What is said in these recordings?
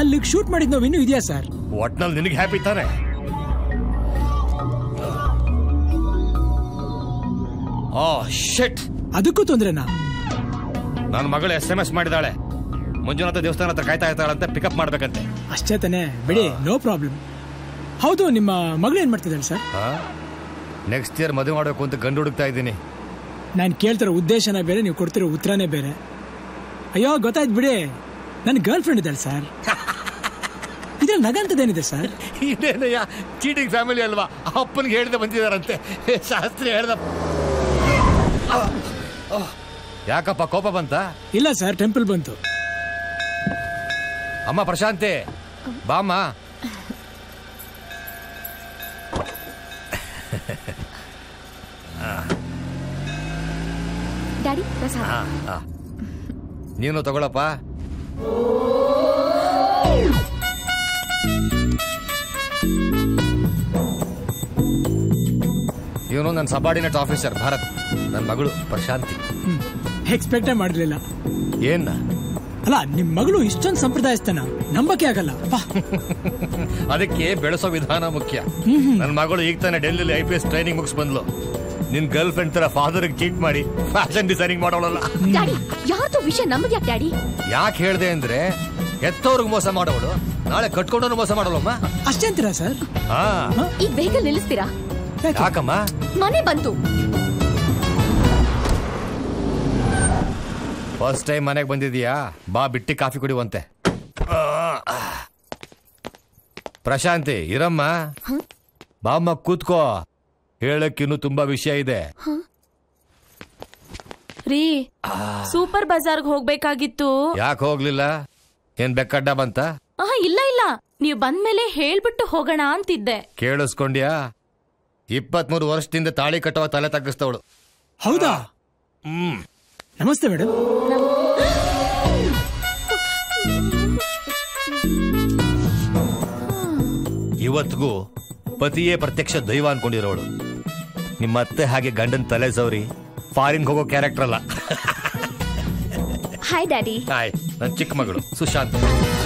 ಅಲ್ಲಿಗೆ ಶೂಟ್ ಮಾಡಿದ್ ನೋವು ಇನ್ನೂ ಇದೆಯಾ ಸರ್ ಒಟ್ನಲ್ಲಿ ನಿನಗೆ ಹ್ಯಾಪಿ ತಾನೆ ಆ ಶಿಟ್ ಅದಕ್ಕೂ ತೊಂದ್ರೆನಾ ನನ್ನ ಮಗಳು ಎಸ್ ಎಂ ಎಸ್ ಮಾಡಿದಾಳೆ ಮಂಜುನಾಥ ದೇವಸ್ಥಾನ ಹತ್ರ ಕಾಯ್ತಾ ಇರ್ತಾಳಂತೆ ಪಿಕಪ್ ಮಾಡ್ಬೇಕಂತೆ ಅಷ್ಟೇ ತಾನೆ ಬಿಡಿ ನೋ ಪ್ರಾಬ್ಲಮ್ ಹೌದು ನಿಮ್ಮ ಮಗಳು ಏನ್ ಮಾಡ್ತಿದ್ದಾಳೆ ಸರ್ ನೆಕ್ಸ್ಟ್ ಇಯರ್ ಮದುವೆ ಮಾಡಬೇಕು ಅಂತ ಗಂಡು ಹುಡುಕ್ತಾ ಇದ್ದೀನಿ ನಾನು ಕೇಳ್ತಿರೋ ಉದ್ದೇಶನೇ ಬೇರೆ ನೀವು ಕೊಡ್ತಿರೋ ಉತ್ತರನೇ ಬೇರೆ ಅಯ್ಯೋ ಗೊತ್ತಾಯ್ತು ಬಿಡಿ ನನ್ನ ಗರ್ಲ್ ಫ್ರೆಂಡ್ ಇದ್ದಾಳೆ ಸರ್ ಇದ್ರಲ್ಲಿ ನಗಂತದೇನಿದೆ ಸರ್ ಇದೇನಯ್ಯ ಚೀಟಿಂಗ್ ಫ್ಯಾಮಿಲಿ ಅಲ್ವಾ ಅಪ್ಪನಿಗೆ ಹೇಳ್ದೆ ಬಂದಿದಾರಂತೆ ಶಾಸ್ತ್ರಿ ಹೇಳ್ದ ಯಾಕಪ್ಪ ಕೋಪ ಬಂತ ಇಲ್ಲ ಸರ್ ಟೆಂಪಲ್ ಬಂತು ಅಮ್ಮ ಪ್ರಶಾಂತಿ ಬಾಮ್ಮ ಡ್ಯಾಡಿ ಪ್ರಸಾದ ಆ, ಆ. ನೀನು ತಗೊಳಪ್ಪ ಇವನು ನನ್ನ ಸಬಾರ್ಡಿನೇಟ್ ಆಫೀಸರ್ ಭಾರತ್ ನನ್ನ ಮಗಳು ಪ್ರಶಾಂತಿ ಎಕ್ಸ್ಪೆಕ್ಟೇ ಮಾಡಲಿಲ್ಲ ಏನ್ ಅಲ್ಲ ನಿಮ್ ಮಗಳು ಇಷ್ಟೊಂದು ಸಂಪ್ರದಾಯಸ್ಥನ ನಂಬಕ್ಕೆ ಆಗಲ್ಲ ಬಾ ಅದಕ್ಕೆ ಬೆಳೆಸೋ ವಿಧಾನ ಮುಖ್ಯ ನನ್ನ ಮಗಳು ಈಗ ತಾನೇ ಡೆಲ್ಲಿಲಿ ಐ ಪಿ ಎಸ್ ಟ್ರೈನಿಂಗ್ ಮುಗಿಸ್ ಬಂದ್ಲು ನಿನ್ ಗರ್ಲ್ ಫ್ರೆಂಡ್ ತರ ಫಾದರ್ ಚೀಟ್ ಮಾಡಿ ಫ್ಯಾಷನ್ ಡಿಸೈನಿಂಗ್ ಮಾಡೋಳಲ್ಲ ಡ್ಯಾಡಿ ಯಾರ್ದು ವಿಷಯ ನಮ್ದು ಯಾಕೆ ಡ್ಯಾಡಿ ಯಾಕೆ ಹೇಳ್ದೆ ಅಂದ್ರೆ ಎತ್ತವ್ರಿಗೆ ಮೋಸ ಮಾಡೋಳು ನಾಳೆ ಕಟ್ಕೊಂಡವನು ಮೋಸ ಮಾಡೋಳಮ್ಮ ಅಷ್ಟೇ ಅಂತೀರಾ ಸರ್ ಹಾ ಈಗ ವೆಹಿಕಲ್ ನಿಲ್ಲಿಸ್ತೀರಾ ಯಾಕೆ? ಯಾಕಮ್ಮ ಮನೆ ಬಂತು ಫಸ್ಟ್ ಟೈಮ್ ಮನೆಗೆ ಬಂದಿದೀಯಾ ಬಾ ಬಿಟ್ಟಿ ಕಾಫಿ ಕುಡಿಯುವಂತೆ ಪ್ರಶಾಂತಿ ಇರಮ್ಮ ಬಾಮ್ಮ ಕೂತ್ಕೋ ಹೇಳಕ್ಕಿನ್ನು ತುಂಬಾ ವಿಷಯ ಇದೆ ರೀ ಸೂಪರ್ ಬಜಾರ್ಗ್ ಹೋಗ್ಬೇಕಾಗಿತ್ತು ಯಾಕೆ ಹೋಗ್ಲಿಲ್ಲ ಏನ್ ಬೆಕ್ಕಡ್ಡ ಬಂತ ಆ ಇಲ್ಲ ಇಲ್ಲ ನೀವ್ ಬಂದ್ಮೇಲೆ ಹೇಳ್ಬಿಟ್ಟು ಹೋಗೋಣ ಅಂತಿದ್ದೆ ಕೇಳಿಸ್ಕೊಂಡ್ಯಾ ಇಪ್ಪತ್ಮೂರು ವರ್ಷದಿಂದ ತಾಳಿ ಕಟ್ಟುವ ತಲೆ ತಗ್ಗಿಸ್ತವಳು ಹೌದಾ ಹ್ಮ್ ನಮಸ್ತೆ ಮೇಡಮ್ ಇವತ್ತಿಗೂ ಪತಿಯೇ ಪ್ರತ್ಯಕ್ಷ ದೈವ ಅನ್ಕೊಂಡಿರೋಳು ನಿಮ್ಮ ಅತ್ತೆ ಹಾಗೆ ಗಂಡನ್ ತಲೆ ಸೌರಿ ಫಾರಿನ್ ಹೋಗೋ ಕ್ಯಾರೆಕ್ಟರ್ ಅಲ್ಲ ಹಾಯ್ ಡ್ಯಾಡಿ ಹಾಯ್ ನನ್ನ ಚಿಕ್ಕ ಮಗಳು ಸುಶಾಂತ್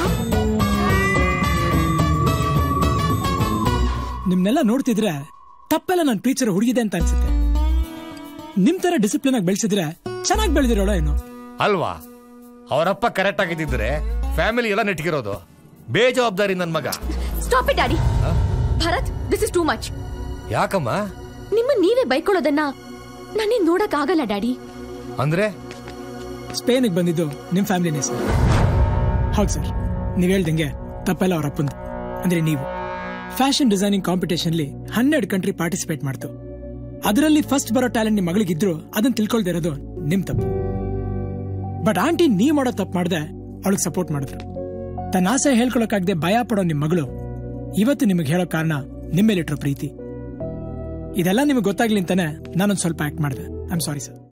ನಿಮ್ನೆಲ್ಲ ನೋಡ್ತಿದ್ರೆ ತಪ್ಪೆಲ್ಲ ನನ್ನ ಪ್ರೀಚರ್ ಹುಡುಗಿದೆ ಅಂತ ಅನ್ಸುತ್ತೆ ನಿಮ್ ತರ ಡಿಸಿಪ್ಲಿನ್ ಆಗಿ ಬೆಳೆಸಿದ್ರೆ ಚೆನ್ನಾಗಿ ಬೆಳೆದಿರೋಳ ಏನು ಅಲ್ವಾ ಅವರಪ್ಪ ಕರೆಕ್ಟ್ ಆಗಿದ್ದಿದ್ರೆ ಫ್ಯಾಮಿಲಿ ಎಲ್ಲ ನೆಟ್ಗಿರೋದು ಬೇಜವಾಬ್ದಾರಿ ನನ್ ಮಗ stop it daddy Bharat this is too much ಯಾಕಮ್ಮ ನಿಮ್ಮ ನೀವೇ ಬೈಕೊಳ್ಳೋದನ್ನ ನನ್ನಿಂದ ನೋಡಕ್ ಆಗಲ್ಲ ಡ್ಯಾಡಿ ಅಂದ್ರೆ ಸ್ಪೇನ್ಗೆ ಬಂದಿದ್ದು ನಿಮ್ ಫ್ಯಾಮಿಲಿನೇ ಸರ್ ಹೌದು ಸರ್ ನೀವ್ ಹೇಳ್ದಂಗೆ ತಪ್ಪೆಲ್ಲ ಅವ್ರ ಅಪ್ಪಂದು ಅಂದ್ರೆ ನೀವು ಫ್ಯಾಷನ್ ಡಿಸೈನಿಂಗ್ ಕಾಂಪಿಟೇಷನ್ಲಿ ಹನ್ನೆರಡು ಕಂಟ್ರಿ ಪಾರ್ಟಿಸಿಪೇಟ್ ಮಾಡ್ತು ಅದರಲ್ಲಿ ಫಸ್ಟ್ ಬರೋ ಟ್ಯಾಲೆಂಟ್ ನಿಮ್ ಮಗಳಿಗಿದ್ರು ಅದನ್ನ ತಿಳ್ಕೊಳ್ದೇ ಇರೋದು ನಿಮ್ ತಪ್ಪು ಬಟ್ ಆಂಟಿ ನೀವ್ ಮಾಡೋ ತಪ್ಪು ಮಾಡ್ದೆ ಅವಳಿಗೆ ಸಪೋರ್ಟ್ ಮಾಡಿದ್ರು ತನ್ನ ಆಸೆ ಹೇಳ್ಕೊಳಕ್ಕಾಗದೆ ಭಯ ಪಡೋ ನಿಮ್ ಮಗಳು ಇವತ್ತು ನಿಮಗೆ ಹೇಳೋ ಕಾರಣ ನಿಮ್ಮೇಲಿಟ್ರೋ ಪ್ರೀತಿ ಇದೆಲ್ಲ ನಿಮಗೆ ಗೊತ್ತಾಗ್ಲಿ ಅಂತಾನೆ ನಾನೊಂದು ಸ್ವಲ್ಪ ಆಕ್ಟ್ ಮಾಡಿದೆ ಐ ಆಮ್ ಸಾರಿ ಸರ್